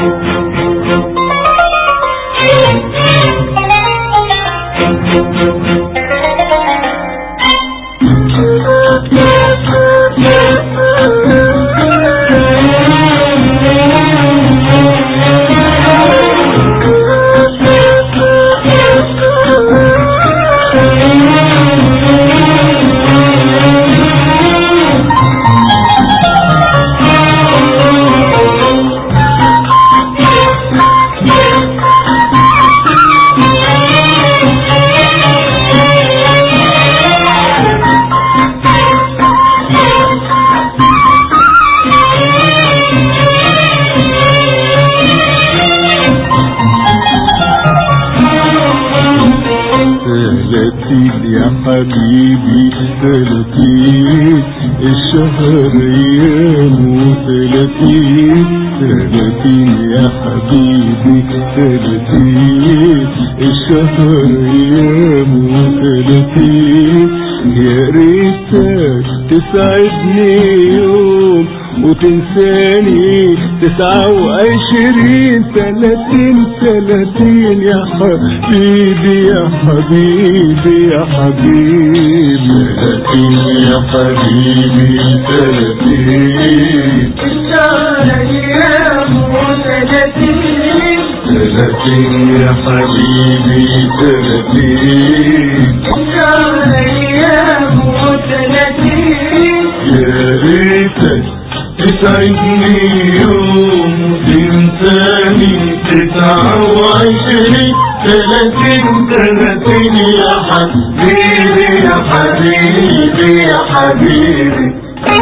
ثلاثين يا حبيبي ثلاثين الشهر ايامه ثلاثين ثلاثين يا حبيبي ثلاثين الشهر ايامه ثلاثين يا ريتك تسعدني يوم وتنساني تسعة وعشرين ثلاثين ثلاثين يا حبيبي يا حبيبي يا حبيبي ثلاثين يا حبيبي ثلاثين الشهر أيامه ثلاثين ثلاثين يا حبيبي ثلاثين الشهر أيامه ثلاثين يا ريتك تسعدني يوم تنساني تسعة وعشرين ثلاثين ثلاثين يا حبيبي يا حبيبي يا حبيبي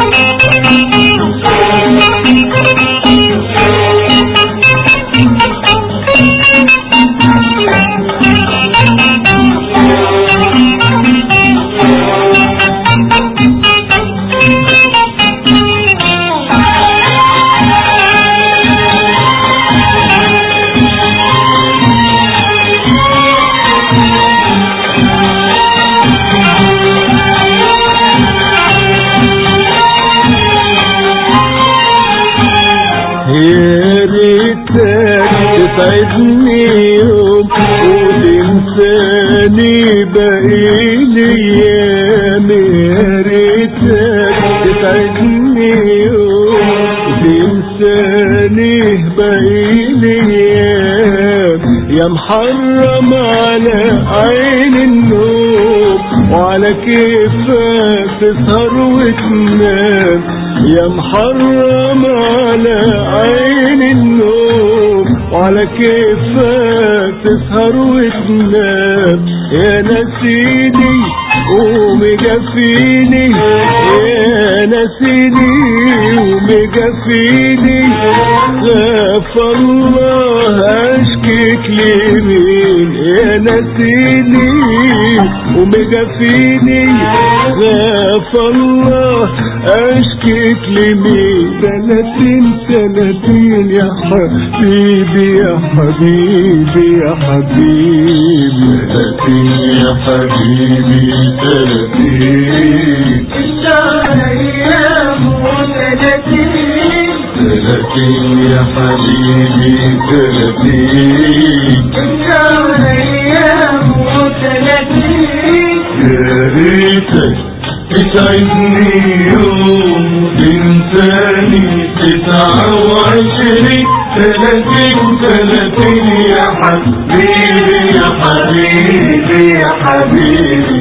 يا ريتك تسعدني يوم وتنساني باقي الايام يا ريتك تسعدني يوم وتنساني باقي الايام يا محرم على عين النوم وعلى كيفك تسهر وتنام يا محرم على عين النوم وعلى كيفك تسهر وتنام يا نسيني قومي جفيني يا نسيني قومي جفيني غاف الله اشكيك لمين يا نسيني قومي جفيني غاف الله اشكيك لمين ثلاثين ثلاثين يا حبيبي يا حبيبي يا حبيبي ثلاثين يا حبيبي ثلاثين الشهر أيامه ثلاثين ثلاثين يا حبيبي ثلاثين الشهر أيامه ثلاثين يا ريتك تسعدني يوم تنساني تسعة وعشرين ثلاثين ثلاثين يا حبيبي يا حبيبي يا حبيبي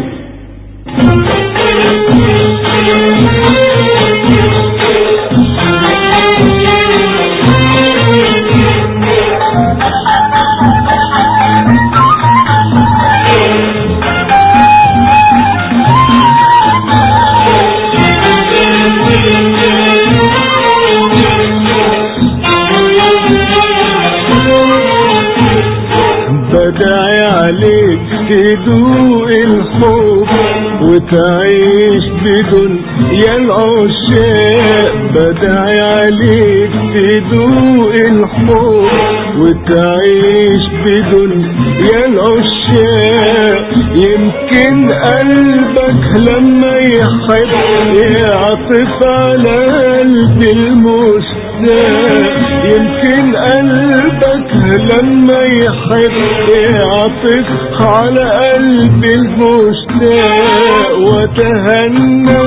بدعي عليك تدوق الحب وتعيش بدون يا العشاق بدعي عليك تدوق الحب وتعيش بدون يا العشاق يمكن قلبك لما يحب يعطف على قلب المشتاق يمكن قلبك لما يحب يعطف على قلب المشتاق وتهنى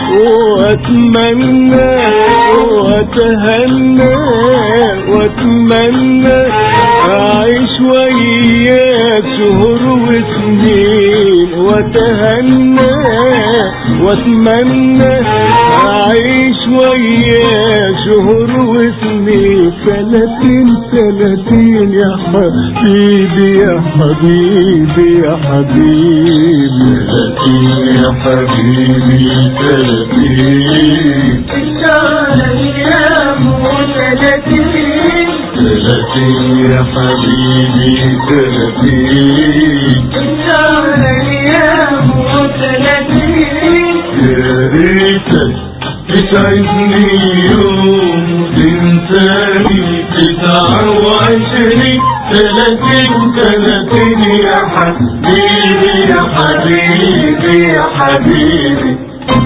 واتمنى واتهنى واتمنى اعيش وياك شهور وسنين واتهنى واتمنى اعيش وياك شهور وسنين ثلاثين ثلاثين يا حبيبي يا حبيبي يا حبيبي ثلاثين يا حبيبي ثلاثين الشهر أيام وثلاثين ثلاثين يا حبيبي ثلاثين الشهر أيام وثلاثين يا ريتك تسعدني يوم تنساني تسعة وعشرين ثلاثين ثلاثين يا حبيبي يا حبيبي يا حبيبي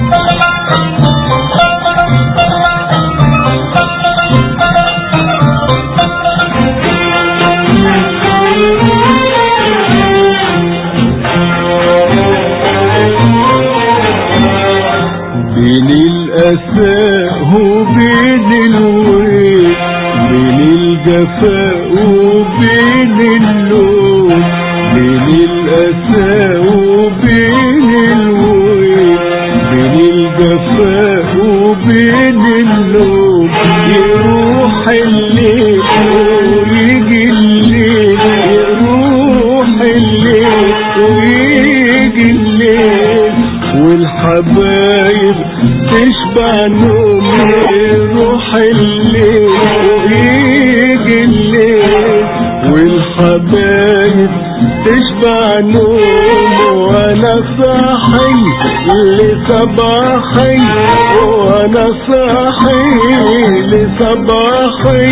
بين الأساء وبين الويل بين الجفاء وبين اللوم بين الأساء وبين الويل بين الجفاء وبين اللوم يروح الليل ويجي الليل يروح الليل ويجي الليل والحبايب تشبع نوم يروح الليل ويجي الليل والحبايب تشبع نوم وانا صاحي لصباحي وانا صاحي لصباحي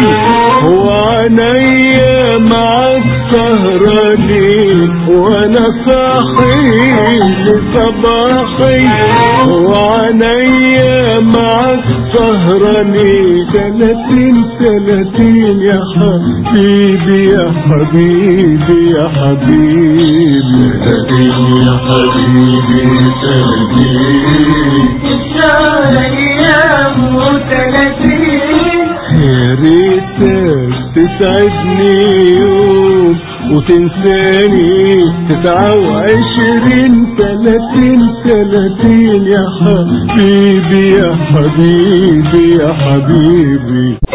وعينيا معك سهرانين وانا صاحي لصباحي وعينيا معك سهرانين ثلاثين ثلاثين يا حبيبي يا حبيبي يا حبيبي ثلاثين يا حبيبي ثلاثين الشهر أيام وثلاثين يا ريتك تسعدني يوم وتنساني تسعة وعشرين ثلاثين ثلاثين يا حبيبي يا حبيبي يا حبيبي